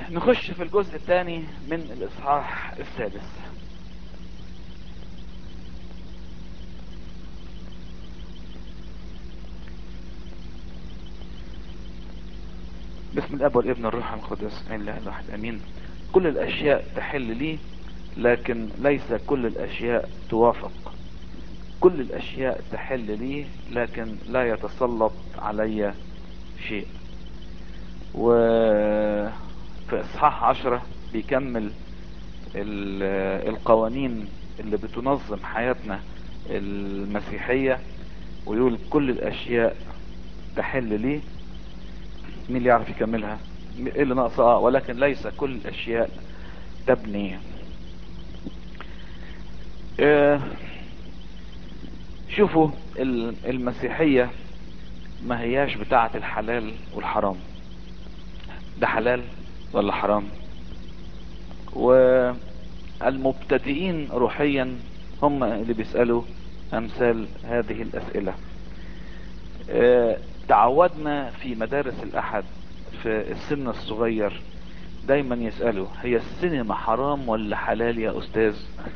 نخش في الجزء الثاني من الاصحاح السادس بسم الاب والابن والروح القدس اله الواحد امين كل الاشياء تحل لي لكن ليس كل الاشياء توافق كل الاشياء تحل لي لكن لا يتسلط علي شيء وفي اصحاح عشرة بيكمل القوانين اللي بتنظم حياتنا المسيحية ويقول كل الاشياء تحل لي مين اللي يعرف يكملها ايه اللي ناقصه اه ولكن ليس كل الاشياء تبني اه شوفوا المسيحية ما هياش بتاعة الحلال والحرام ده حلال ولا حرام والمبتدئين روحيا هم اللي بيسألوا امثال هذه الاسئلة اه تعودنا في مدارس الاحد في السن الصغير دايما يسألوا هي السينما حرام ولا حلال يا استاذ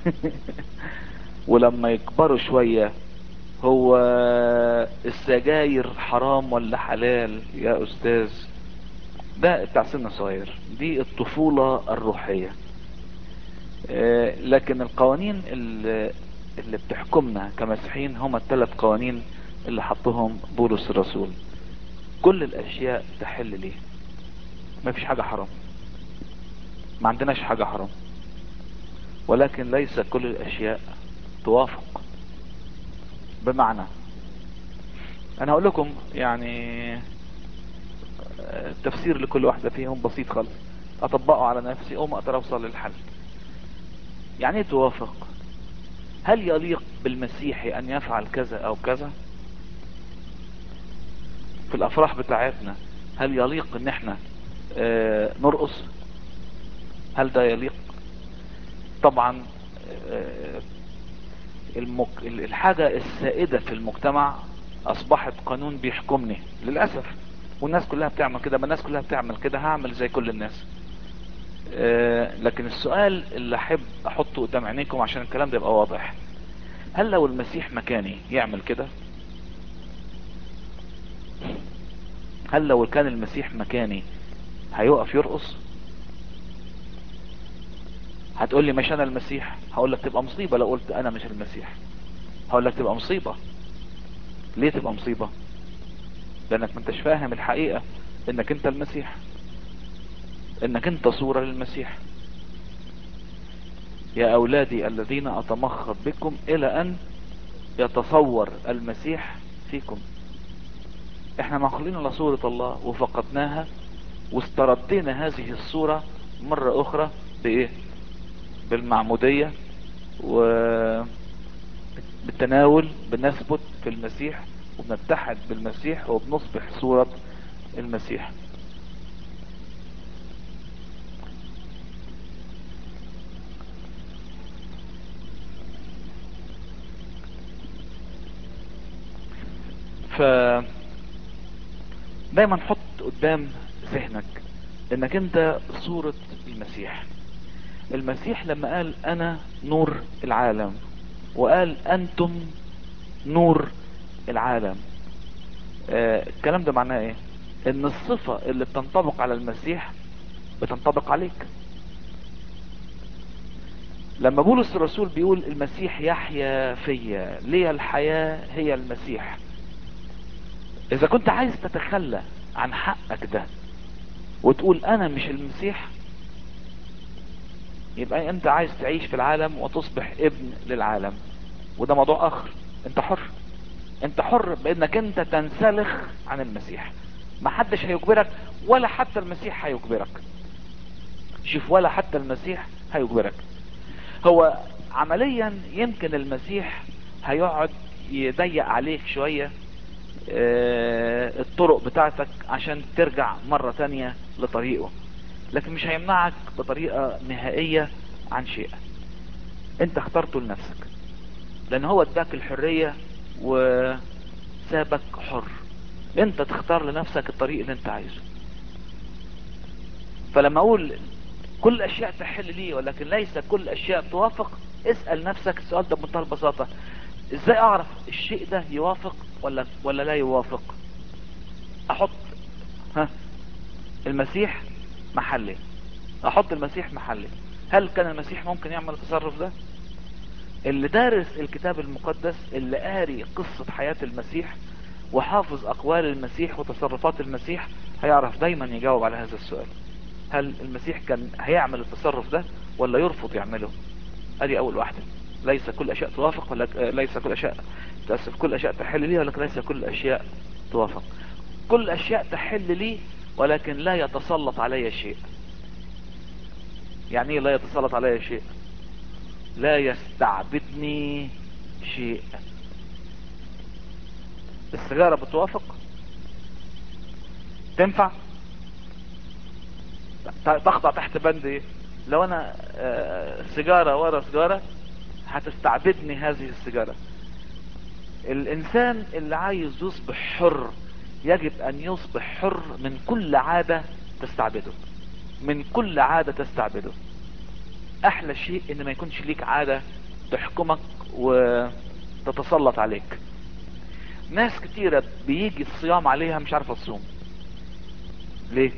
ولما يكبروا شوية هو السجاير حرام ولا حلال يا استاذ ده بتاع سن صغير دي الطفولة الروحية اه لكن القوانين اللي, اللي بتحكمنا كمسيحيين هم الثلاث قوانين اللي حطهم بولس الرسول كل الاشياء تحل ليه ما فيش حاجة حرام ما عندناش حاجة حرام ولكن ليس كل الاشياء توافق بمعنى انا هقول لكم يعني تفسير لكل واحدة فيهم بسيط خالص اطبقه على نفسي او ما اقدر اوصل للحل يعني ايه توافق هل يليق بالمسيحي ان يفعل كذا او كذا في الافراح بتاعتنا هل يليق ان احنا اه نرقص هل ده يليق طبعا اه المك... الحاجة السائدة في المجتمع اصبحت قانون بيحكمني للأسف والناس كلها بتعمل كده ما الناس كلها بتعمل كده هعمل زي كل الناس اه لكن السؤال اللي احب احطه قدام عينيكم عشان الكلام ده يبقى واضح هل لو المسيح مكاني يعمل كده هل لو كان المسيح مكاني هيقف يرقص هتقول لي مش انا المسيح هقول لك تبقى مصيبة لو قلت انا مش المسيح هقول لك تبقى مصيبة ليه تبقى مصيبة لانك ما انتش فاهم الحقيقة انك انت المسيح انك انت صورة للمسيح يا اولادي الذين اتمخض بكم الى ان يتصور المسيح فيكم احنا مخلوقين على صورة الله وفقدناها واستردينا هذه الصورة مرة اخرى بايه بالمعمودية وبالتناول بنثبت في المسيح وبنتحد بالمسيح وبنصبح صورة المسيح ف دايما حط قدام ذهنك انك انت صورة المسيح المسيح لما قال انا نور العالم وقال انتم نور العالم آه الكلام ده معناه ايه ان الصفة اللي بتنطبق على المسيح بتنطبق عليك لما بولس الرسول بيقول المسيح يحيا فيا ليه الحياة هي المسيح اذا كنت عايز تتخلى عن حقك ده وتقول انا مش المسيح يبقى انت عايز تعيش في العالم وتصبح ابن للعالم وده موضوع اخر انت حر انت حر بانك انت تنسلخ عن المسيح ما حدش هيجبرك ولا حتى المسيح هيجبرك شوف ولا حتى المسيح هيجبرك هو عمليا يمكن المسيح هيقعد يضيق عليك شوية اه الطرق بتاعتك عشان ترجع مرة تانية لطريقه لكن مش هيمنعك بطريقة نهائية عن شيء انت اخترته لنفسك لان هو اداك الحرية وسابك حر انت تختار لنفسك الطريق اللي انت عايزه فلما اقول كل الاشياء تحل لي ولكن ليس كل الاشياء توافق اسأل نفسك السؤال ده بمنتهى البساطة ازاي اعرف الشيء ده يوافق ولا ولا لا يوافق احط ها المسيح محلي احط المسيح محلي هل كان المسيح ممكن يعمل التصرف ده اللي دارس الكتاب المقدس اللي قاري قصة حياة المسيح وحافظ اقوال المسيح وتصرفات المسيح هيعرف دايما يجاوب على هذا السؤال هل المسيح كان هيعمل التصرف ده ولا يرفض يعمله ادي اول واحدة ليس كل اشياء توافق ولا ليس كل اشياء تأسف كل اشياء تحل لي ولكن ليس كل اشياء توافق كل اشياء تحل لي ولكن لا يتسلط علي شيء يعني ايه لا يتسلط علي شيء لا يستعبدني شيء السيجارة بتوافق تنفع تخضع تحت بند ايه لو انا سيجارة ورا سيجارة هتستعبدني هذه السيجارة الانسان اللي عايز يصبح حر يجب ان يصبح حر من كل عادة تستعبده من كل عادة تستعبده احلى شيء ان ما يكونش ليك عادة تحكمك وتتسلط عليك ناس كتيرة بيجي الصيام عليها مش عارفة تصوم ليه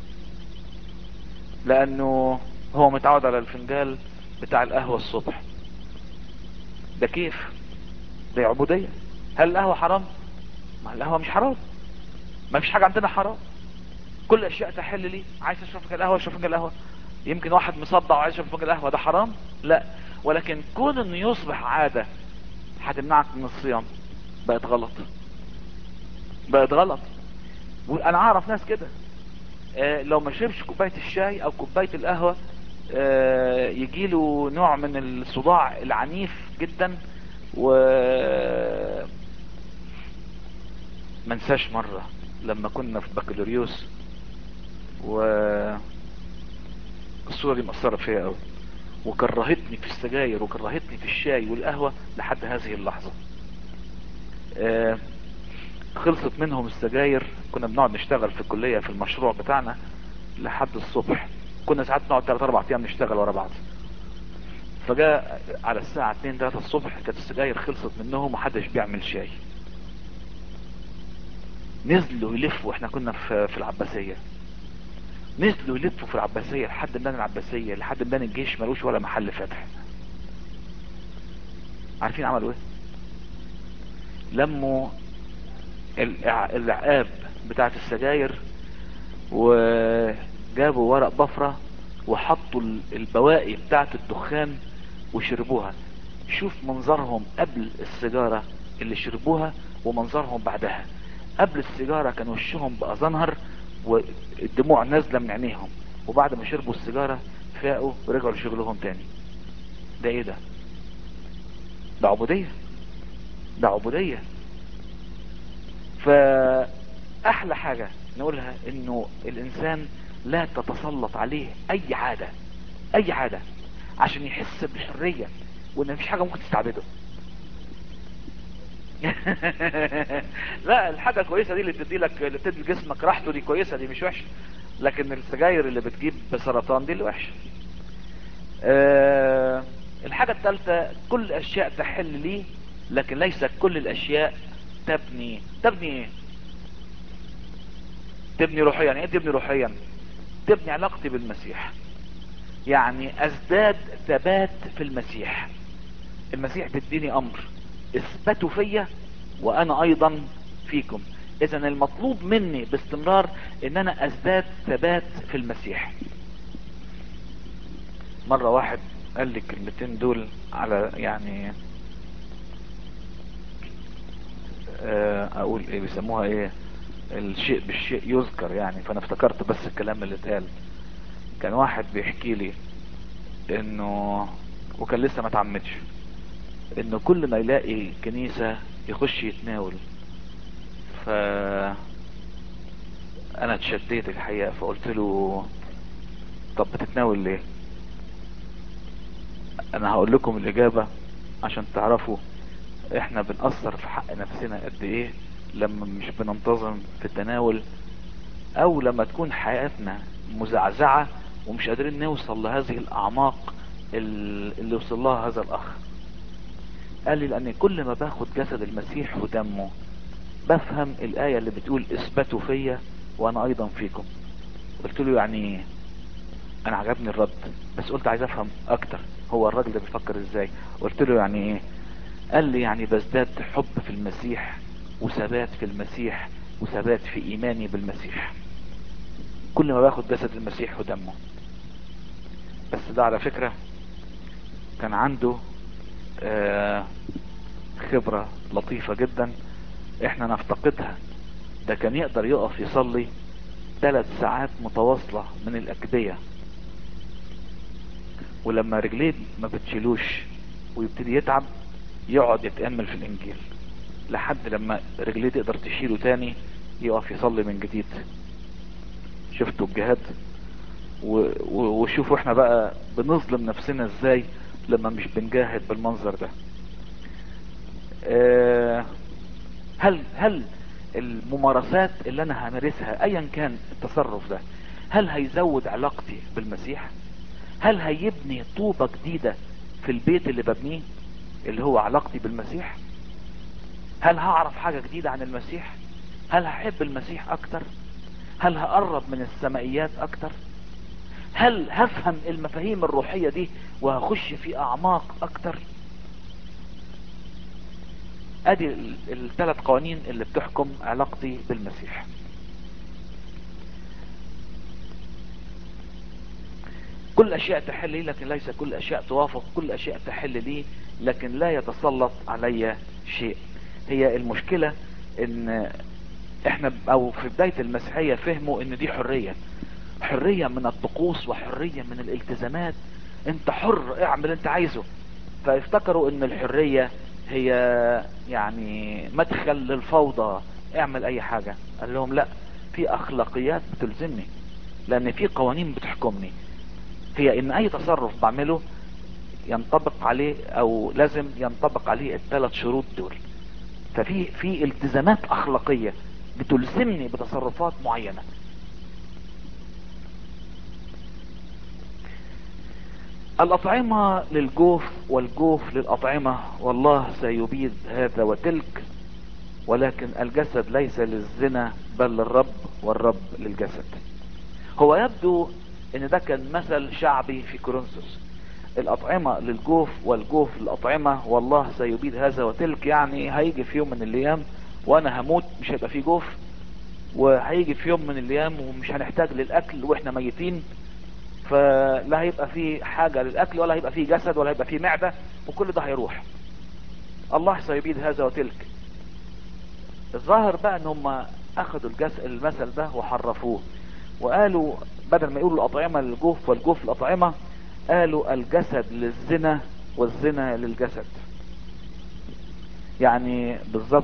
لانه هو متعود على الفنجال بتاع القهوة الصبح ده كيف ده عبودية هل القهوة حرام ما القهوة مش حرام ما فيش حاجة عندنا حرام كل الاشياء تحل لي عايز اشرب فنجان قهوة اشرب فنجان قهوة يمكن واحد مصدع وعايز يشرب فنجان قهوة ده حرام لا ولكن كون انه يصبح عادة هتمنعك من الصيام بقت غلط بقت غلط وانا اعرف ناس كده آه لو ما شربش كوباية الشاي او كوباية القهوة آه يجيله نوع من الصداع العنيف جدا و منساش مرة لما كنا في بكالوريوس و الصورة دي مأثرة فيا قوي وكرهتني في السجاير وكرهتني في الشاي والقهوة لحد هذه اللحظة آه خلصت منهم السجاير كنا بنقعد نشتغل في الكلية في المشروع بتاعنا لحد الصبح كنا ساعات نقعد 3 4 ايام نشتغل ورا بعض فجاء على الساعة 2 3 الصبح كانت السجاير خلصت منهم ومحدش بيعمل شاي نزلوا يلفوا احنا كنا في, في العباسية نزلوا يلفوا في العباسية لحد ميدان العباسية لحد ميدان الجيش ملوش ولا محل فاتح عارفين عملوا ايه لموا العقاب بتاعت السجاير وجابوا ورق بفرة وحطوا البواقي بتاعت الدخان وشربوها شوف منظرهم قبل السيجارة اللي شربوها ومنظرهم بعدها قبل السيجارة كان وشهم بقى زنهر والدموع نازلة من عينيهم وبعد ما شربوا السيجارة فاقوا ورجعوا لشغلهم تاني ده ايه ده ده عبودية ده عبودية فاحلى حاجة نقولها انه الانسان لا تتسلط عليه اي عادة اي عادة عشان يحس بالحرية وان مفيش حاجة ممكن تستعبده لا الحاجة كويسة دي اللي بتدي لك اللي بتدي جسمك راحته دي كويسة دي مش وحشة لكن السجاير اللي بتجيب سرطان دي اللي وحشة أه الحاجة الثالثة كل الاشياء تحل لي لكن ليس كل الاشياء تبني تبني ايه تبني روحيا ايه تبني روحيا تبني علاقتي بالمسيح يعني ازداد ثبات في المسيح المسيح بيديني امر اثبتوا فيا وانا ايضا فيكم اذا المطلوب مني باستمرار ان انا ازداد ثبات في المسيح مرة واحد قال لي الكلمتين دول على يعني اقول ايه بيسموها ايه الشيء بالشيء يذكر يعني فانا افتكرت بس الكلام اللي اتقال كان واحد بيحكي لي انه وكان لسه ما اتعمدش انه كل ما يلاقي كنيسة يخش يتناول ف انا اتشديت الحقيقة فقلت له طب بتتناول ليه انا هقول لكم الاجابة عشان تعرفوا احنا بنأثر في حق نفسنا قد ايه لما مش بننتظم في التناول او لما تكون حياتنا مزعزعة ومش قادرين نوصل لهذه الاعماق اللي وصل لها هذا الاخ قال لي لان كل ما باخد جسد المسيح ودمه بفهم الاية اللي بتقول اثبتوا فيا وانا ايضا فيكم قلت له يعني ايه انا عجبني الرد بس قلت عايز افهم اكتر هو الراجل ده بيفكر ازاي قلت له يعني ايه قال لي يعني بزداد حب في المسيح وثبات في المسيح وثبات في ايماني بالمسيح كل ما باخد جسد المسيح ودمه بس ده على فكرة كان عنده آه خبرة لطيفة جدا احنا نفتقدها ده كان يقدر يقف يصلي ثلاث ساعات متواصلة من الاكبية ولما رجليه ما بتشيلوش ويبتدي يتعب يقعد يتأمل في الانجيل لحد لما رجليه تقدر تشيله تاني يقف يصلي من جديد شفتوا الجهاد وشوفوا احنا بقى بنظلم نفسنا ازاي لما مش بنجاهد بالمنظر ده اه هل هل الممارسات اللي انا همارسها ايا كان التصرف ده هل هيزود علاقتي بالمسيح هل هيبني طوبة جديدة في البيت اللي ببنيه اللي هو علاقتي بالمسيح هل هعرف حاجة جديدة عن المسيح هل هحب المسيح اكتر هل هقرب من السمائيات اكتر هل هفهم المفاهيم الروحية دي وهخش في اعماق اكتر ادي الثلاث قوانين اللي بتحكم علاقتي بالمسيح كل اشياء تحل لي لكن ليس كل اشياء توافق كل اشياء تحل لي لكن لا يتسلط علي شيء هي المشكلة ان احنا او في بداية المسيحية فهموا ان دي حرية حرية من الطقوس وحرية من الالتزامات انت حر اعمل انت عايزه فافتكروا ان الحرية هي يعني مدخل للفوضى اعمل اي حاجة قال لهم لا في اخلاقيات بتلزمني لان في قوانين بتحكمني هي ان اي تصرف بعمله ينطبق عليه او لازم ينطبق عليه الثلاث شروط دول ففي في التزامات اخلاقية بتلزمني بتصرفات معينة الاطعمة للجوف والجوف للاطعمة والله سيبيد هذا وتلك ولكن الجسد ليس للزنا بل للرب والرب للجسد هو يبدو ان ده كان مثل شعبي في كورنثوس الاطعمة للجوف والجوف للاطعمة والله سيبيد هذا وتلك يعني هيجي في يوم من الايام وانا هموت مش هيبقى فيه جوف وهيجي في يوم من الايام ومش هنحتاج للاكل واحنا ميتين فلا هيبقى فيه حاجة للاكل ولا هيبقى فيه جسد ولا هيبقى فيه معدة وكل ده هيروح الله سيبيد هذا وتلك الظاهر بقى ان هم اخذوا الجس... المثل ده وحرفوه وقالوا بدل ما يقولوا الاطعمة للجوف والجوف للاطعمة قالوا الجسد للزنا والزنا للجسد يعني بالظبط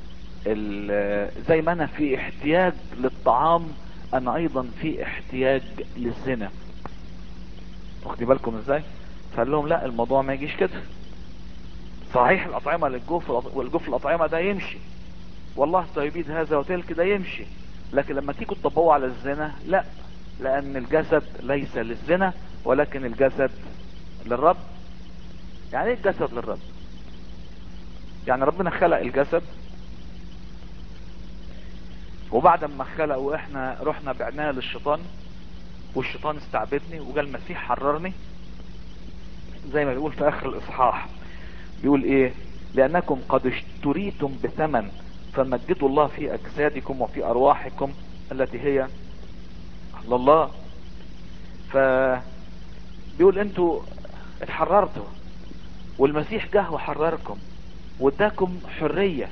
زي ما انا في احتياج للطعام انا ايضا في احتياج للزنا واخدي بالكم ازاي فقال لهم لا الموضوع ما يجيش كده صحيح الاطعمة للجوف والجوف الاطعمة ده يمشي والله سيبيد هذا وتلك ده يمشي لكن لما تيجوا تطبقوا على الزنا لا لان الجسد ليس للزنا ولكن الجسد للرب يعني ايه الجسد للرب يعني ربنا خلق الجسد وبعد ما خلق واحنا رحنا بعناه للشيطان والشيطان استعبدني وجا المسيح حررني زي ما بيقول في اخر الاصحاح بيقول ايه لانكم قد اشتريتم بثمن فمجدوا الله في اجسادكم وفي ارواحكم التي هي لله ف بيقول انتوا اتحررتوا والمسيح جه وحرركم واداكم حرية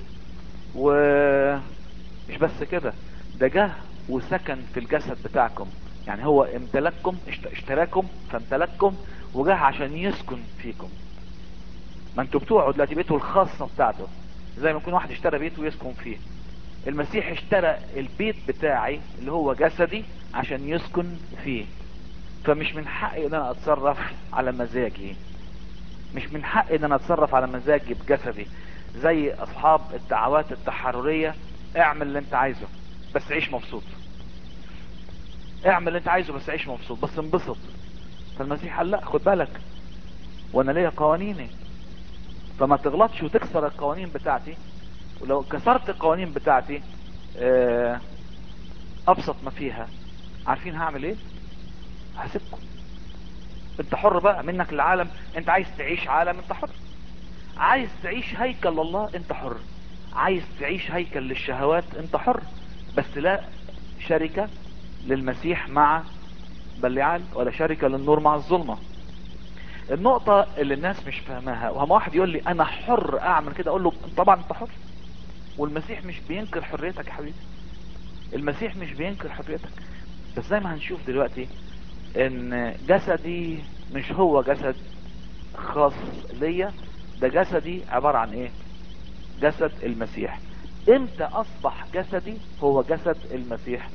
ومش بس كده ده جه وسكن في الجسد بتاعكم يعني هو امتلككم اشتراكم فامتلككم وجه عشان يسكن فيكم ما انتوا بتوعوا دلوقتي بيته الخاصة بتاعته زي ما يكون واحد اشترى بيت ويسكن فيه المسيح اشترى البيت بتاعي اللي هو جسدي عشان يسكن فيه فمش من حقي ان انا اتصرف على مزاجي مش من حقي ان انا اتصرف على مزاجي بجسدي زي اصحاب الدعوات التحررية اعمل اللي انت عايزه بس عيش مبسوط اعمل اللي انت عايزه بس عيش مبسوط بس انبسط فالمسيح قال لا خد بالك وانا ليا قوانيني فما تغلطش وتكسر القوانين بتاعتي ولو كسرت القوانين بتاعتي اه ابسط ما فيها عارفين هعمل ايه هسيبكم انت حر بقى منك للعالم انت عايز تعيش عالم انت حر عايز تعيش هيكل لله انت حر عايز تعيش هيكل للشهوات انت حر بس لا شركة للمسيح مع بلعال ولا شركة للنور مع الظلمة النقطة اللي الناس مش فاهماها وهم واحد يقول لي انا حر اعمل كده اقول له طبعا انت حر والمسيح مش بينكر حريتك يا حبيبي المسيح مش بينكر حريتك بس زي ما هنشوف دلوقتي ان جسدي مش هو جسد خاص ليا ده جسدي عبارة عن ايه جسد المسيح امتى اصبح جسدي هو جسد المسيح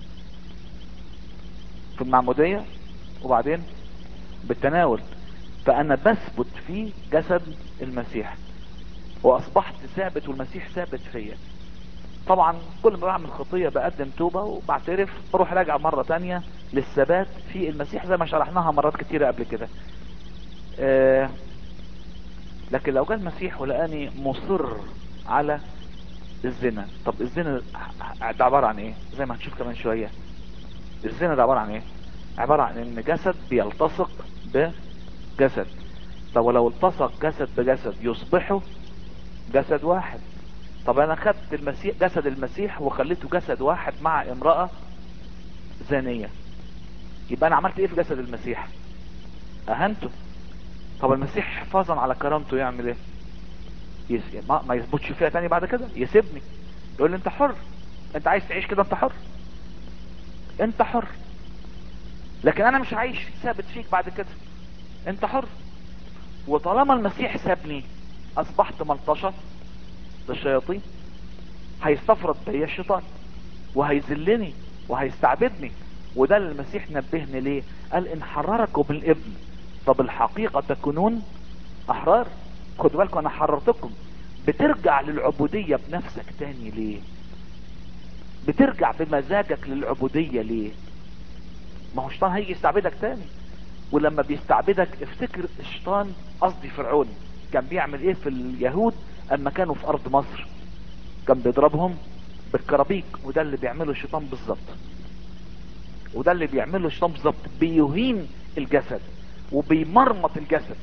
في المعمودية وبعدين بالتناول فانا بثبت في جسد المسيح واصبحت ثابت والمسيح ثابت فيا طبعا كل ما بعمل خطية بقدم توبة وبعترف بروح راجع مرة تانية للثبات في المسيح زي ما شرحناها مرات كتيرة قبل كده آه لكن لو جاء المسيح ولقاني مصر على الزنا طب الزنا ده عبارة عن ايه زي ما هنشوف كمان شوية الزنا ده عبارة عن ايه عبارة عن ان جسد بيلتصق بجسد طب ولو التصق جسد بجسد يصبحوا جسد واحد طب انا خدت المسيح جسد المسيح وخليته جسد واحد مع امرأة زانية يبقى انا عملت ايه في جسد المسيح اهنته طب المسيح حفاظا على كرامته يعمل ايه يس... ما, ما يثبتش فيها تاني بعد كده يسيبني يقول لي انت حر انت عايز تعيش كده انت حر انت حر لكن انا مش عايش ثابت فيك بعد كده انت حر وطالما المسيح سابني اصبحت ملطشة للشياطين هيستفرد بيا الشيطان وهيذلني وهيستعبدني وده اللي المسيح نبهني ليه قال ان حرركم الابن فبالحقيقة تكونون احرار خدوا بالكم انا حررتكم بترجع للعبودية بنفسك تاني ليه بترجع بمزاجك للعبودية ليه ما هو الشيطان هيجي يستعبدك تاني ولما بيستعبدك افتكر الشيطان قصدي فرعون كان بيعمل ايه في اليهود اما كانوا في ارض مصر كان بيضربهم بالكرابيك وده اللي بيعمله الشيطان بالظبط وده اللي بيعمله الشيطان بالظبط بيهين الجسد وبيمرمط الجسد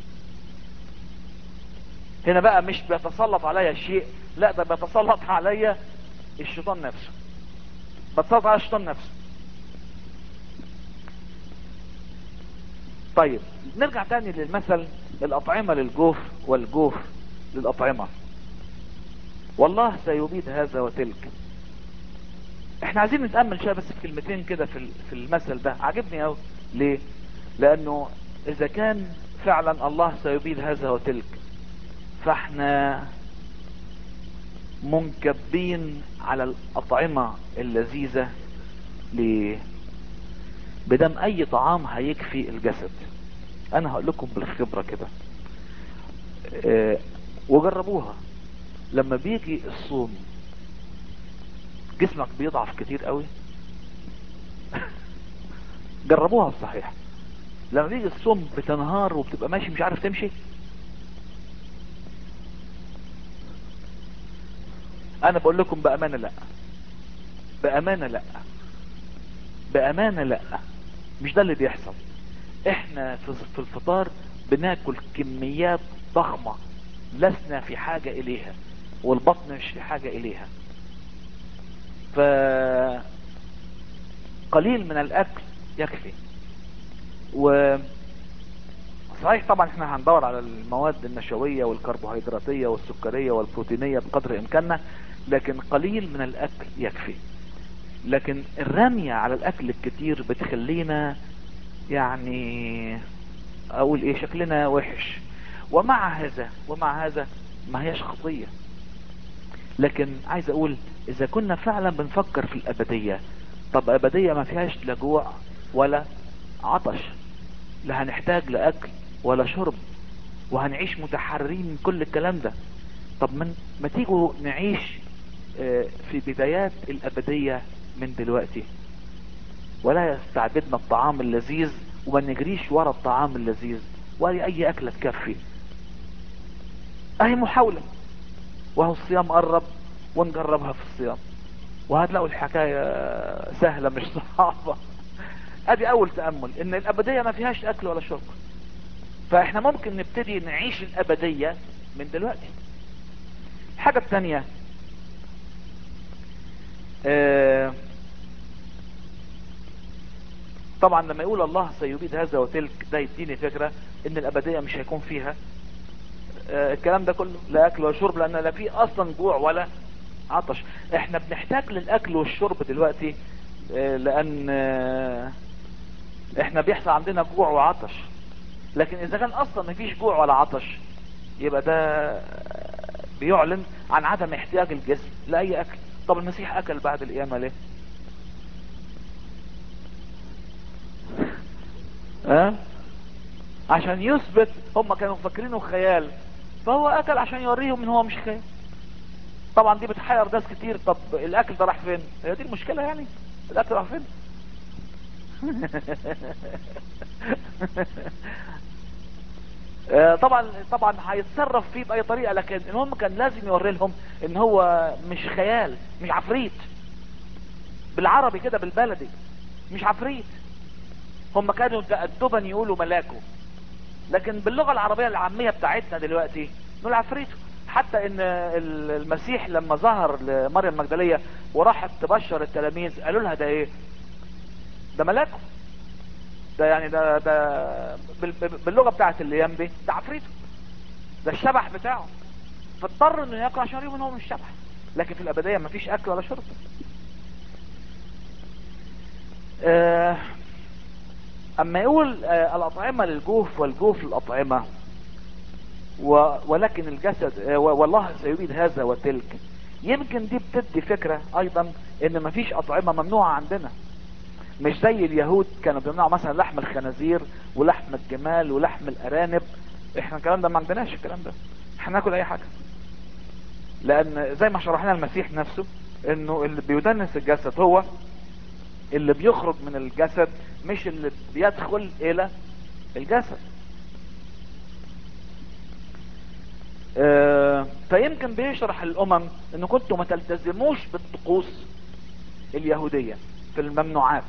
هنا بقى مش بيتسلط عليا شيء لا ده بيتسلط عليا الشيطان نفسه بتسلط على الشيطان نفسه طيب نرجع تاني للمثل الأطعمة للجوف والجوف للأطعمة والله سيبيد هذا وتلك احنا عايزين نتأمل شوية بس في كلمتين كده في في المثل ده عجبني قوي ليه لانه اذا كان فعلا الله سيبيد هذا وتلك فاحنا منكبين على الأطعمة اللذيذة ليه بدم اي طعام هيكفي الجسد انا هقول لكم بالخبرة كده اه وجربوها لما بيجي الصوم جسمك بيضعف كتير قوي جربوها صحيح لما بيجي الصوم بتنهار وبتبقى ماشي مش عارف تمشي انا بقول لكم بامانة لا بامانة لا بامانة لا مش ده اللي بيحصل احنا في الفطار بناكل كميات ضخمة لسنا في حاجة اليها والبطن مش في حاجة اليها ف قليل من الاكل يكفي و صحيح طبعا احنا هندور على المواد النشوية والكربوهيدراتية والسكرية والبروتينية بقدر امكاننا لكن قليل من الاكل يكفي لكن الرمية على الاكل الكتير بتخلينا يعني اقول ايه شكلنا وحش ومع هذا ومع هذا ما هيش خطية لكن عايز اقول اذا كنا فعلا بنفكر في الابدية طب ابدية ما فيهاش لا جوع ولا عطش لا هنحتاج لاكل ولا شرب وهنعيش متحررين من كل الكلام ده طب من ما تيجوا نعيش في بدايات الابدية من دلوقتي ولا يستعبدنا الطعام اللذيذ وما نجريش ورا الطعام اللذيذ ولا اي اكلة تكفي اهي محاولة وهو الصيام قرب ونجربها في الصيام وهتلاقوا الحكاية سهلة مش صعبة ادي اول تأمل ان الابدية ما فيهاش اكل ولا شرب فاحنا ممكن نبتدي نعيش الابدية من دلوقتي الحاجة التانية آه طبعا لما يقول الله سيبيد هذا وتلك ده يديني فكرة ان الابدية مش هيكون فيها آه الكلام ده كله لا اكل ولا شرب لان لا فيه اصلا جوع ولا عطش احنا بنحتاج للاكل والشرب دلوقتي آه لان آه احنا بيحصل عندنا جوع وعطش لكن اذا كان اصلا مفيش جوع ولا عطش يبقى ده بيعلن عن عدم احتياج الجسم لاي اكل طب المسيح اكل بعد القيامة ليه ها أه؟ عشان يثبت هم كانوا فاكرينه خيال فهو اكل عشان يوريهم ان هو مش خيال طبعا دي بتحير ناس كتير طب الاكل ده راح فين هي دي المشكلة يعني الاكل راح فين طبعا طبعا هيتصرف فيه باي طريقه لكن المهم كان لازم يوري لهم ان هو مش خيال مش عفريت بالعربي كده بالبلدي مش عفريت هم كانوا تأدبا يقولوا ملاكه لكن باللغه العربيه العاميه بتاعتنا دلوقتي نقول عفريته حتى ان المسيح لما ظهر لمريم المجدليه وراحت تبشر التلاميذ قالوا لها ده ايه ده ملاكه ده يعني ده ده باللغه بتاعت الايام دي ده عفريته ده الشبح بتاعه فاضطر انه ياكل عشان يقول ان هو مش شبح لكن في الابديه مفيش اكل ولا شرب آه اما يقول آه الاطعمه للجوف والجوف للاطعمه ولكن الجسد آه والله سيريد هذا وتلك يمكن دي بتدي فكره ايضا ان مفيش اطعمه ممنوعه عندنا مش زي اليهود كانوا بيمنعوا مثلا لحم الخنازير ولحم الجمال ولحم الارانب احنا الكلام ده ما عندناش الكلام ده احنا ناكل اي حاجة لان زي ما شرحنا المسيح نفسه انه اللي بيدنس الجسد هو اللي بيخرج من الجسد مش اللي بيدخل الى الجسد اه فيمكن بيشرح الامم ان كنتوا ما تلتزموش بالطقوس اليهودية في الممنوعات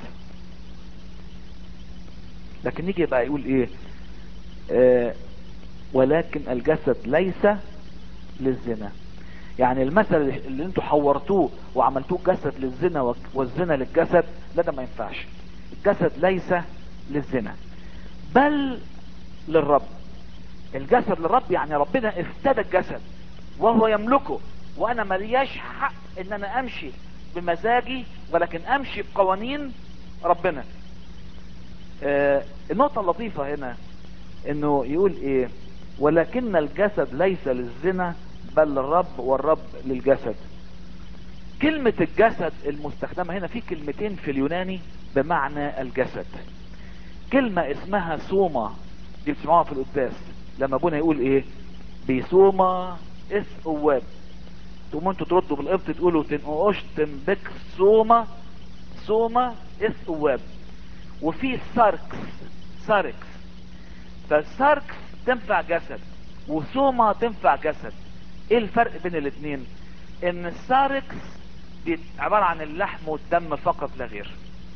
لكن نيجي بقى يقول ايه آه ولكن الجسد ليس للزنا يعني المثل اللي انتوا حورتوه وعملتوه جسد للزنا والزنا للجسد لا ده ما ينفعش الجسد ليس للزنا بل للرب الجسد للرب يعني ربنا افتدى الجسد وهو يملكه وانا ملياش حق ان انا امشي بمزاجي ولكن امشي بقوانين ربنا آه النقطة اللطيفة هنا انه يقول ايه ولكن الجسد ليس للزنا بل للرب والرب للجسد كلمة الجسد المستخدمة هنا في كلمتين في اليوناني بمعنى الجسد كلمة اسمها سوما دي بتسمعوها في القداس لما ابونا يقول ايه بيسوما اس اواب تقوموا انتوا تردوا بالقبط تقولوا تنقوش تنبك سوما سوما اس اواب وفي ساركس ساركس فالساركس تنفع جسد وسوما تنفع جسد ايه الفرق بين الاثنين ان الساركس دي عبارة عن اللحم والدم فقط لا غير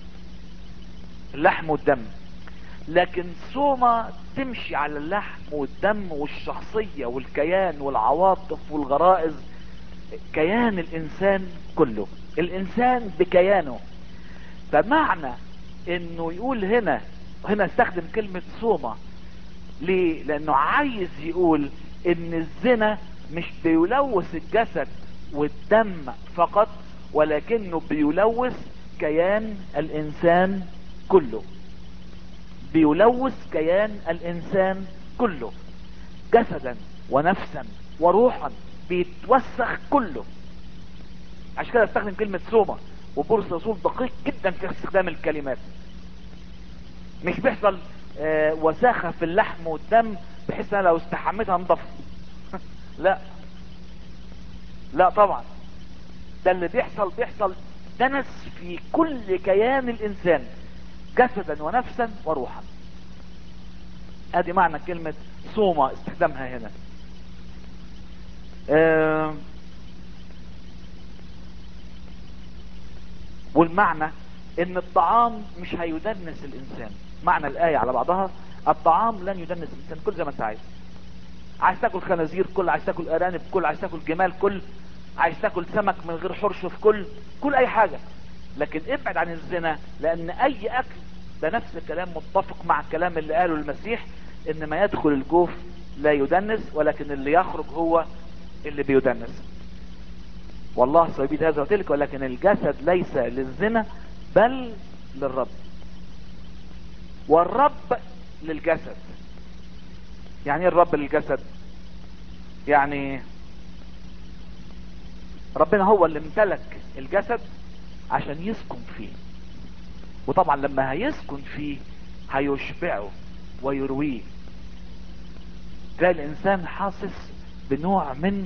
اللحم والدم لكن سوما تمشي على اللحم والدم والشخصية والكيان والعواطف والغرائز كيان الانسان كله الانسان بكيانه فمعنى انه يقول هنا هنا استخدم كلمة سوما ليه لانه عايز يقول ان الزنا مش بيلوث الجسد والدم فقط ولكنه بيلوث كيان الانسان كله بيلوث كيان الانسان كله جسدا ونفسا وروحا بيتوسخ كله عشان كده استخدم كلمة سوما وبولس الرسول دقيق جدا في استخدام الكلمات مش بيحصل آه وساخة في اللحم والدم بحيث انا لو استحميتها انضف لا لا طبعا ده اللي بيحصل بيحصل دنس في كل كيان الانسان جسدا ونفسا وروحا ادي معنى كلمة صومة استخدامها هنا آه والمعنى ان الطعام مش هيدنس الانسان معنى الاية على بعضها الطعام لن يدنس الانسان كل زي ما انت عايز عايز تاكل خنازير كل عايز تاكل ارانب كل عايز تاكل جمال كل عايز تاكل سمك من غير حرشف كل كل اي حاجة لكن ابعد عن الزنا لان اي اكل ده نفس الكلام متفق مع الكلام اللي قاله المسيح ان ما يدخل الجوف لا يدنس ولكن اللي يخرج هو اللي بيدنس والله سيبيد هذا وتلك ولكن الجسد ليس للزنا بل للرب والرب للجسد يعني ايه الرب للجسد يعني ربنا هو اللي امتلك الجسد عشان يسكن فيه وطبعا لما هيسكن فيه هيشبعه ويرويه تلاقي الانسان حاسس بنوع من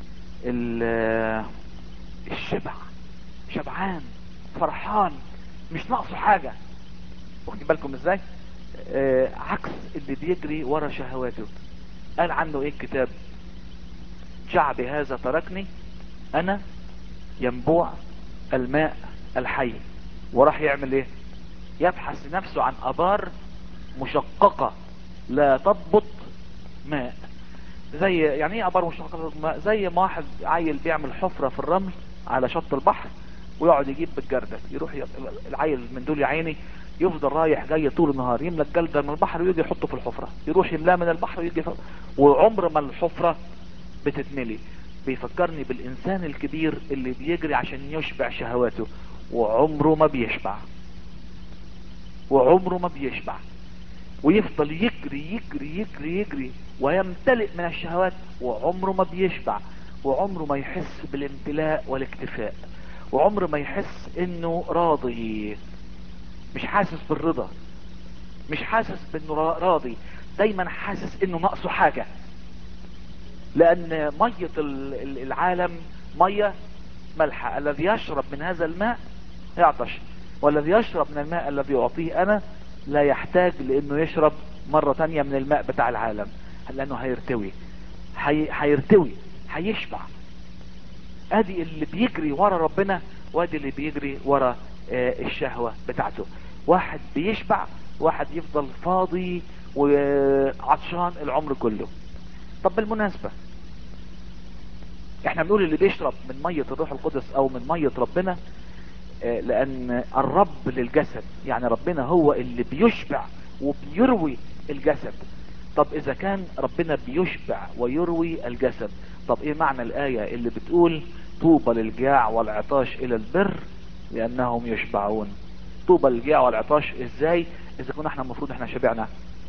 الشبع شبعان فرحان مش ناقصه حاجة واخدين بالكم ازاي آه عكس اللي بيجري ورا شهواته قال عنه ايه الكتاب شعبي هذا تركني انا ينبوع الماء الحي وراح يعمل ايه يبحث لنفسه عن ابار مشققة لا تضبط ماء زي يعني ايه ابار مشققة ماء زي ما واحد عيل بيعمل حفرة في الرمل على شط البحر ويقعد يجيب بالجردة يروح ي... العيل من دول يا عيني يفضل رايح جاي طول النهار يملى الجلدة من البحر ويجي يحطه في الحفرة يروح يملاه من البحر ويجي ف... وعمر ما الحفرة بتتملي بيفكرني بالانسان الكبير اللي بيجري عشان يشبع شهواته وعمره ما بيشبع وعمره ما بيشبع ويفضل يجري يجري يجري يجري ويمتلئ من الشهوات وعمره ما بيشبع وعمره ما يحس بالامتلاء والاكتفاء وعمره ما يحس انه راضي مش حاسس بالرضا مش حاسس بانه راضي دايما حاسس انه ناقصه حاجة لان مية العالم مية ملحة الذي يشرب من هذا الماء يعطش والذي يشرب من الماء الذي يعطيه انا لا يحتاج لانه يشرب مرة تانية من الماء بتاع العالم لانه هيرتوي هي... هيرتوي هيشبع ادي اللي بيجري ورا ربنا وادي اللي بيجري ورا آه الشهوة بتاعته واحد بيشبع واحد يفضل فاضي وعطشان العمر كله طب بالمناسبة احنا بنقول اللي بيشرب من مية الروح القدس او من مية ربنا آه لان الرب للجسد يعني ربنا هو اللي بيشبع وبيروي الجسد طب اذا كان ربنا بيشبع ويروي الجسد طب ايه معنى الاية اللي بتقول طوبى للجاع والعطاش الى البر لانهم يشبعون طوبى للجاع والعطاش ازاي اذا كنا احنا المفروض احنا شبعنا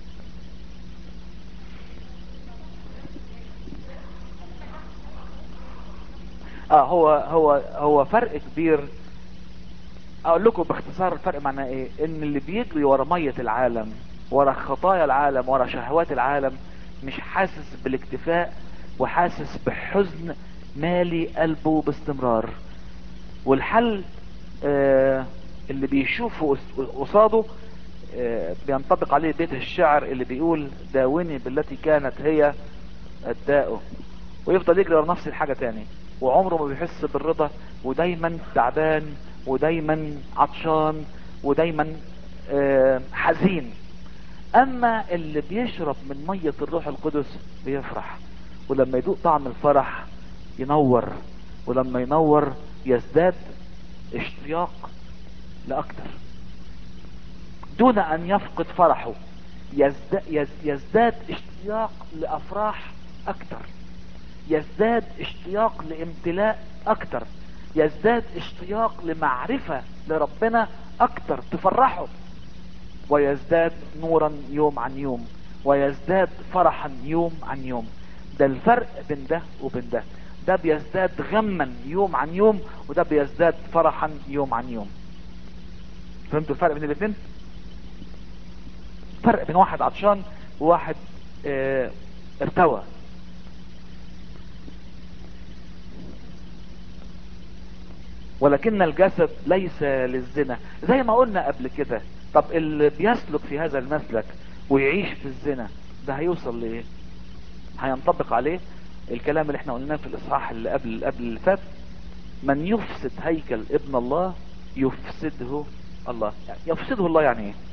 اه هو هو هو فرق كبير اقول لكم باختصار الفرق معناه ايه ان اللي بيجري ورا مية العالم ورا خطايا العالم ورا شهوات العالم مش حاسس بالاكتفاء وحاسس بحزن مالي قلبه باستمرار والحل آه اللي بيشوفه قصاده آه بينطبق عليه بيت الشعر اللي بيقول داوني بالتي كانت هي الداء ويفضل يجري ورا نفس الحاجة تاني وعمره ما بيحس بالرضا ودايما تعبان ودايما عطشان ودايما آه حزين اما اللي بيشرب من مية الروح القدس بيفرح ولما يدوق طعم الفرح ينور ولما ينور يزداد اشتياق لاكتر دون ان يفقد فرحه يزداد, يزداد اشتياق لافراح اكتر يزداد اشتياق لامتلاء اكتر يزداد اشتياق لمعرفة لربنا اكتر تفرحه ويزداد نورا يوم عن يوم ويزداد فرحا يوم عن يوم ده الفرق بين ده وبين ده ده بيزداد غما يوم عن يوم وده بيزداد فرحا يوم عن يوم فهمتوا الفرق بين الاثنين فرق بين واحد عطشان وواحد اه ارتوى ولكن الجسد ليس للزنا زي ما قلنا قبل كده طب اللي بيسلك في هذا المسلك ويعيش في الزنا ده هيوصل لايه هينطبق عليه الكلام اللي احنا قلناه في الاصحاح اللي قبل قبل اللي فات من يفسد هيكل ابن الله يفسده الله يعني يفسده الله يعني ايه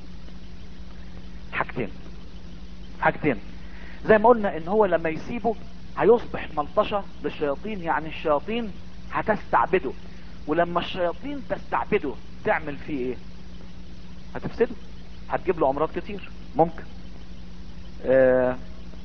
حاجتين حاجتين زي ما قلنا ان هو لما يسيبه هيصبح ملطشة للشياطين يعني الشياطين هتستعبده ولما الشياطين تستعبده تعمل فيه ايه هتفسده هتجيب له امراض كتير ممكن آه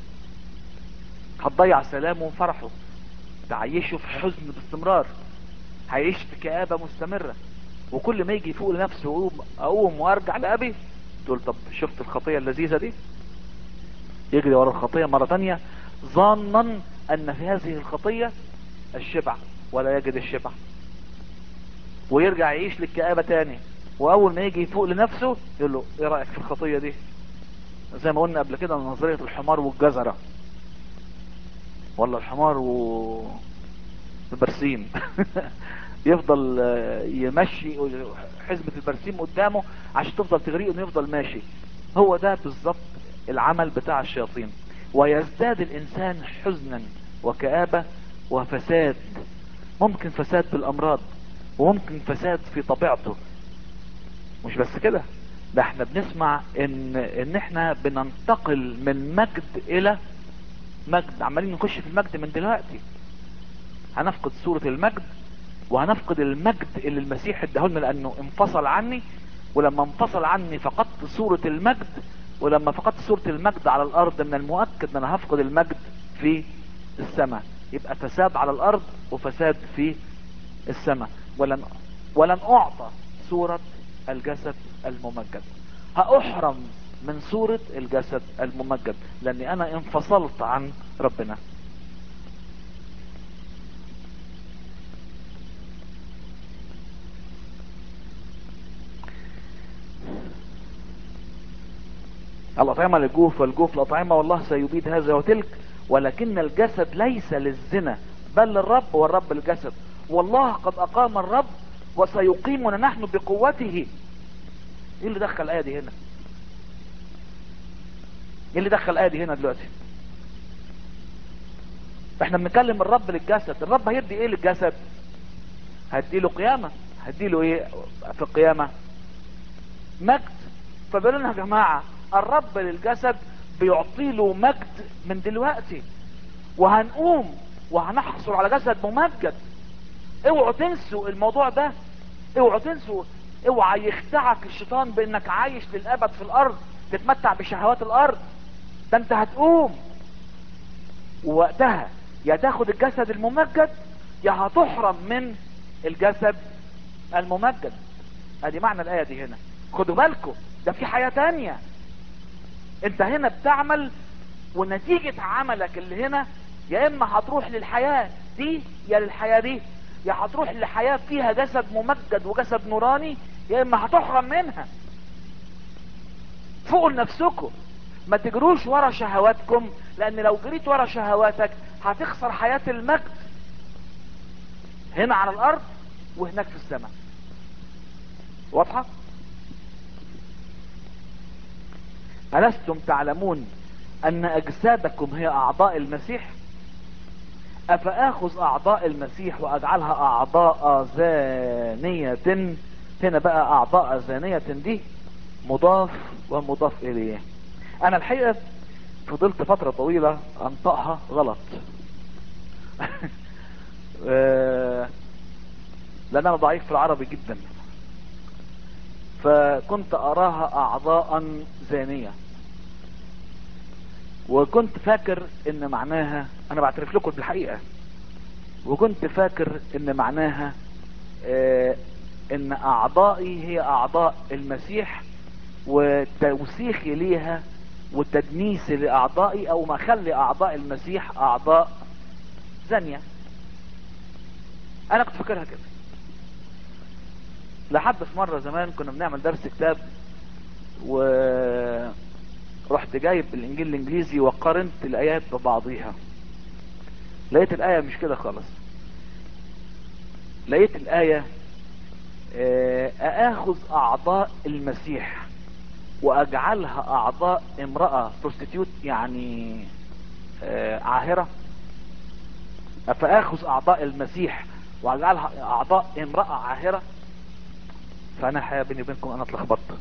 هتضيع سلامه وفرحه تعيشه في حزن باستمرار هيعيش في كآبة مستمرة وكل ما يجي يفوق لنفسه ويقوم اقوم وارجع لابي تقول طب شفت الخطية اللذيذة دي يجري ورا الخطية مرة تانية ظانا ان في هذه الخطية الشبع ولا يجد الشبع ويرجع يعيش للكآبة تاني واول ما يجي يفوق لنفسه يقول له ايه رأيك في الخطية دي زي ما قلنا قبل كده نظرية الحمار والجزرة ولا الحمار و البرسيم يفضل يمشي حزمة البرسيم قدامه عشان تفضل تغريه انه يفضل ماشي هو ده بالظبط العمل بتاع الشياطين ويزداد الانسان حزنا وكآبة وفساد ممكن فساد بالامراض وممكن فساد في طبيعته مش بس كده ده احنا بنسمع ان ان احنا بننتقل من مجد الى مجد عمالين نخش في المجد من دلوقتي هنفقد صورة المجد وهنفقد المجد اللي المسيح اداهولنا لانه انفصل عني ولما انفصل عني فقدت صورة المجد ولما فقدت صورة المجد على الارض من المؤكد ان انا هفقد المجد في السماء يبقى فساد على الارض وفساد في السماء ولن ولن اعطى صورة الجسد الممجد هاحرم من صورة الجسد الممجد لاني انا انفصلت عن ربنا الأطعمة للجوف والجوف الأطعمة والله سيبيد هذا وتلك ولكن الجسد ليس للزنا بل للرب والرب الجسد والله قد أقام الرب وسيقيمنا نحن بقوته ايه اللي دخل الآية دي هنا ايه اللي دخل الآية دي هنا دلوقتي احنا بنتكلم الرب للجسد الرب هيدي ايه للجسد هيدي له قيامة هيدي له ايه في القيامة مجد فبيقولوا لنا يا جماعة الرب للجسد بيعطي له مجد من دلوقتي وهنقوم وهنحصل على جسد ممجد اوعوا تنسوا الموضوع ده اوعوا تنسوا اوعى يخدعك الشيطان بانك عايش للابد في الارض تتمتع بشهوات الارض ده انت هتقوم ووقتها يا تاخد الجسد الممجد يا هتحرم من الجسد الممجد ادي معنى الايه دي هنا خدوا بالكم ده في حياه تانية انت هنا بتعمل ونتيجة عملك اللي هنا يا اما هتروح للحياة دي يا للحياة دي يا هتروح لحياة فيها جسد ممجد وجسد نوراني يا اما هتحرم منها فوقوا لنفسكم ما تجروش ورا شهواتكم لان لو جريت ورا شهواتك هتخسر حياة المجد هنا على الارض وهناك في السماء واضحة ألستم تعلمون أن أجسادكم هي أعضاء المسيح أفآخذ أعضاء المسيح وأجعلها أعضاء زانية هنا بقى أعضاء زانية دي مضاف ومضاف إليه أنا الحقيقة فضلت فترة طويلة أنطقها غلط لأن أنا ضعيف في العربي جدا فكنت أراها أعضاء زانية وكنت فاكر ان معناها انا بعترف لكم بالحقيقة وكنت فاكر ان معناها آه ان اعضائي هي اعضاء المسيح وتوسيخي ليها وتدنيسي لاعضائي او ما اخلي اعضاء المسيح اعضاء زانية انا كنت فاكرها كده لحد في مرة زمان كنا بنعمل درس كتاب و رحت جايب الانجيل الانجليزي وقارنت الايات ببعضيها لقيت الايه مش كده خالص لقيت الايه آه، اخذ اعضاء المسيح واجعلها اعضاء امرأة بروستيتيوت يعني آه، عاهرة فاخذ اعضاء المسيح واجعلها اعضاء امرأة عاهرة فانا الحقيقة بيني وبينكم انا اتلخبطت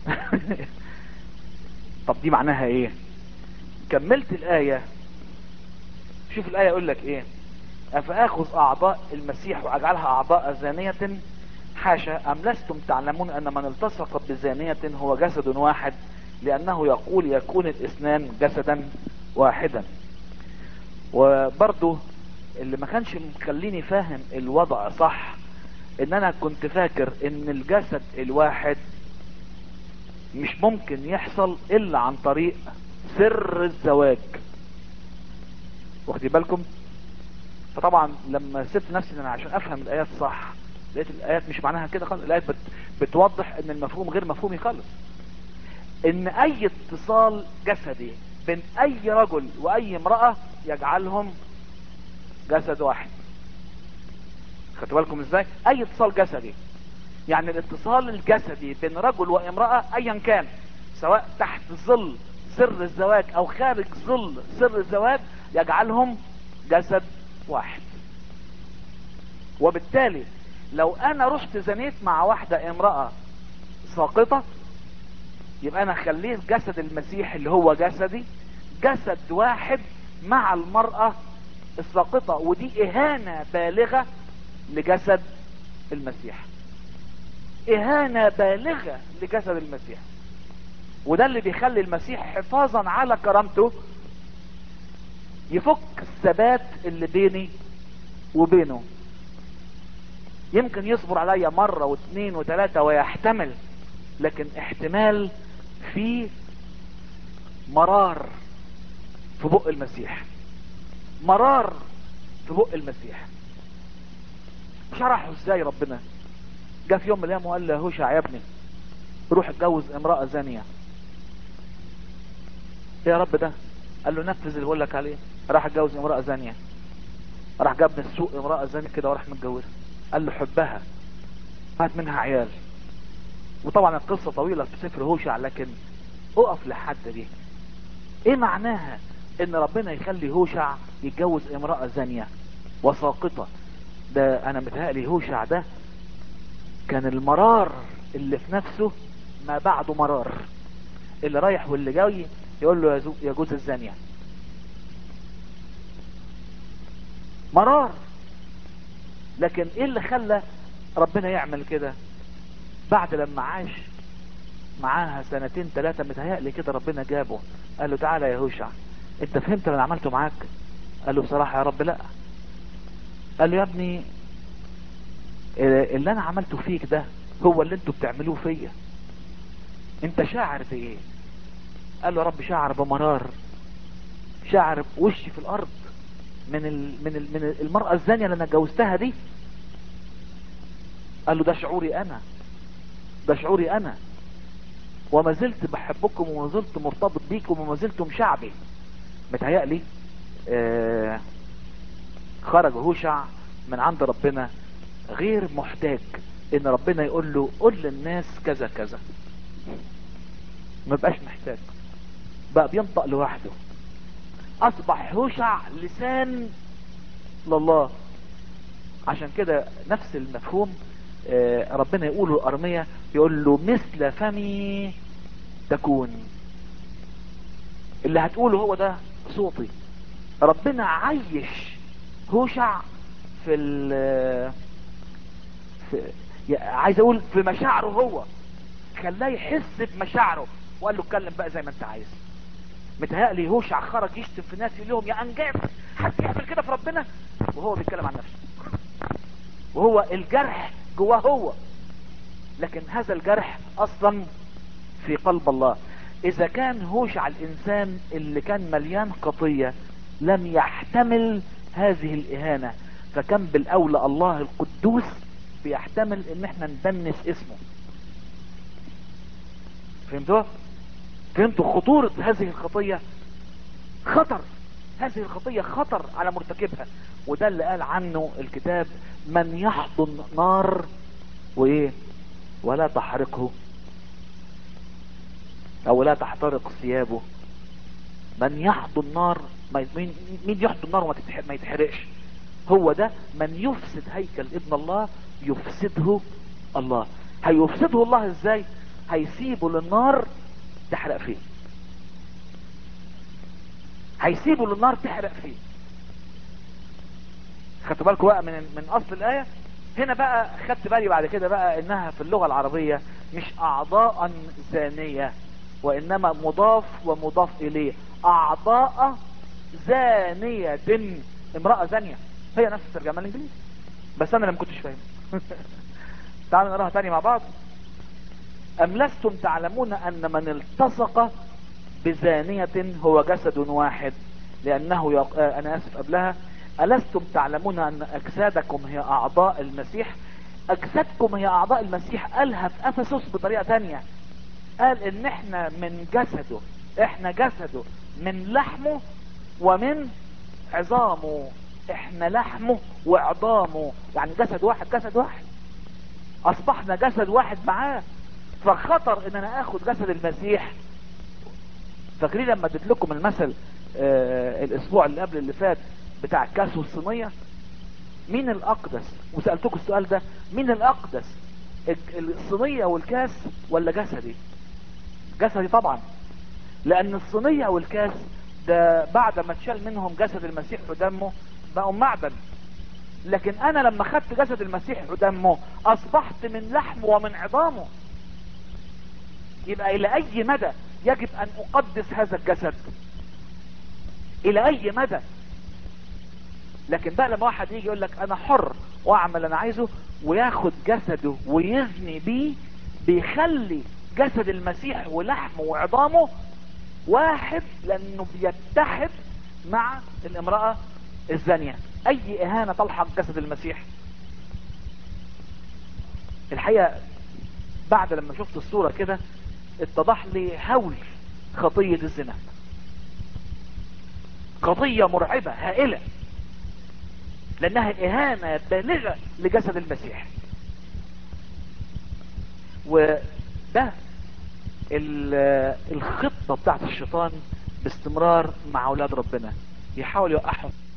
طب دي معناها ايه كملت الاية شوف الاية يقول لك ايه افاخذ اعضاء المسيح واجعلها اعضاء زانية حاشا ام لستم تعلمون ان من التصق بزانية هو جسد واحد لانه يقول يكون الاثنان جسدا واحدا وبرضو اللي ما كانش مخليني فاهم الوضع صح ان انا كنت فاكر ان الجسد الواحد مش ممكن يحصل الا عن طريق سر الزواج واخدين بالكم فطبعا لما سبت نفسي ان انا عشان افهم الايات صح لقيت الايات مش معناها كده خالص الايات بت بتوضح ان المفهوم غير مفهومي خالص ان اي اتصال جسدي بين اي رجل واي امرأة يجعلهم جسد واحد خدتوا بالكم ازاي اي اتصال جسدي يعني الاتصال الجسدي بين رجل وامرأة ايا كان سواء تحت ظل سر الزواج او خارج ظل سر الزواج يجعلهم جسد واحد وبالتالي لو انا رحت زنيت مع واحدة امرأة ساقطة يبقى انا خليت جسد المسيح اللي هو جسدي جسد واحد مع المرأة الساقطة ودي اهانة بالغة لجسد المسيح اهانة بالغة لجسد المسيح وده اللي بيخلي المسيح حفاظا على كرامته يفك الثبات اللي بيني وبينه يمكن يصبر عليا مرة واثنين وثلاثة ويحتمل لكن احتمال في مرار في بق المسيح مرار في بق المسيح شرحه ازاي ربنا جاء في يوم من الايام وقال له هوشع يا ابني روح اتجوز امرأة زانية ايه يا رب ده قال له نفذ اللي بقول لك عليه راح اتجوز امرأة زانية راح جاب من السوق امرأة زانية كده وراح متجوزها قال له حبها فات منها عيال وطبعا القصة طويلة في سفر هوشع لكن اقف لحد دي ايه معناها ان ربنا يخلي هوشع يتجوز امرأة زانية وساقطة ده انا متهيألي هوشع ده كان المرار اللي في نفسه ما بعده مرار اللي رايح واللي جاي يقول له يا زو- يا جوز الزانية مرار لكن ايه اللي خلى ربنا يعمل كده بعد لما عاش معاها سنتين ثلاثة متهيألي كده ربنا جابه قال له تعالى يا هوشع انت فهمت اللي انا عملته معاك قال له بصراحة يا رب لا قال له يا ابني اه، اللي انا عملته فيك ده هو اللي انتوا بتعملوه فيا انت شاعر بايه قال له يا رب شاعر بمرار شاعر وشي في الارض من ال... من ال... من المرأة الزانية اللي انا اتجوزتها دي قال له ده شعوري انا ده شعوري انا وما زلت بحبكم وما زلت مرتبط بيكم وما زلتم شعبي متهيألي آه خرج هوشع من عند ربنا غير محتاج ان ربنا يقول له قل للناس كذا كذا ما بقاش محتاج بقى بينطق لوحده اصبح هوشع لسان لله عشان كده نفس المفهوم آه، ربنا يقوله الارمية يقول له مثل فمي تكون اللي هتقوله هو ده صوتي ربنا عيش هوشع في ال في يا- عايز اقول في مشاعره هو خلاه يحس بمشاعره وقال له اتكلم بقى زي ما انت عايز متهيألي هوشع خرج يشتم في ناس يقول لهم يا انجاز حد يعمل كده في ربنا وهو بيتكلم عن نفسه وهو الجرح جواه هو لكن هذا الجرح اصلا في قلب الله اذا كان هوشع الانسان اللي كان مليان خطية لم يحتمل هذه الاهانة فكان بالاولى الله القدوس بيحتمل ان احنا ندنس اسمه فهمتوا فهمتوا خطورة هذه الخطية خطر هذه الخطية خطر على مرتكبها وده اللي قال عنه الكتاب من يحضن نار وايه ولا تحرقه او لا تحترق ثيابه من يحضو النار ما- مين مين يحضو النار وما تتح- ما يتحرقش هو ده من يفسد هيكل ابن الله يفسده الله هيفسده الله ازاي هيسيبه للنار تحرق فيه هيسيبه للنار تحرق فيه خدتوا بالكم بقى من من اصل الايه هنا بقى خدت بالي بعد كده بقى انها في اللغه العربيه مش اعضاء زانيه وانما مضاف ومضاف اليه اعضاء زانيه امراه زانيه هي نفس الترجمه الانجليزي بس انا اللي ما كنتش فاهم تعالوا نقراها تاني مع بعض ام لستم تعلمون ان من التصق بزانية هو جسد واحد لانه يق... آه انا اسف قبلها ألستم تعلمون أن أجسادكم هي أعضاء المسيح أجسادكم هي أعضاء المسيح قالها في أفسس بطريقة تانية قال إن إحنا من جسده إحنا جسده من لحمه ومن عظامه إحنا لحمه وعظامه يعني جسد واحد جسد واحد أصبحنا جسد واحد معاه فخطر إن أنا آخد جسد المسيح فاكرين لما اديت لكم المثل آه الأسبوع اللي قبل اللي فات بتاع الكاس والصينية مين الاقدس وسألتكم السؤال ده مين الاقدس الصينية والكاس ولا جسدي جسدي طبعا لان الصينية والكاس ده بعد ما اتشال منهم جسد المسيح ودمه بقوا معدن لكن انا لما خدت جسد المسيح ودمه اصبحت من لحمه ومن عظامه يبقى الى اي مدى يجب ان اقدس هذا الجسد الى اي مدى لكن بقى لما واحد يجي يقول لك انا حر واعمل اللي انا عايزه وياخد جسده ويزني بيه بيخلي جسد المسيح ولحمه وعظامه واحد لانه بيتحد مع الامرأة الزانية اي اهانة تلحق جسد المسيح الحقيقة بعد لما شفت الصورة كده اتضح لي هول خطية الزنا قضية مرعبة هائلة لانها اهانة بالغة لجسد المسيح وده الخطة بتاعت الشيطان باستمرار مع اولاد ربنا يحاول يوقعهم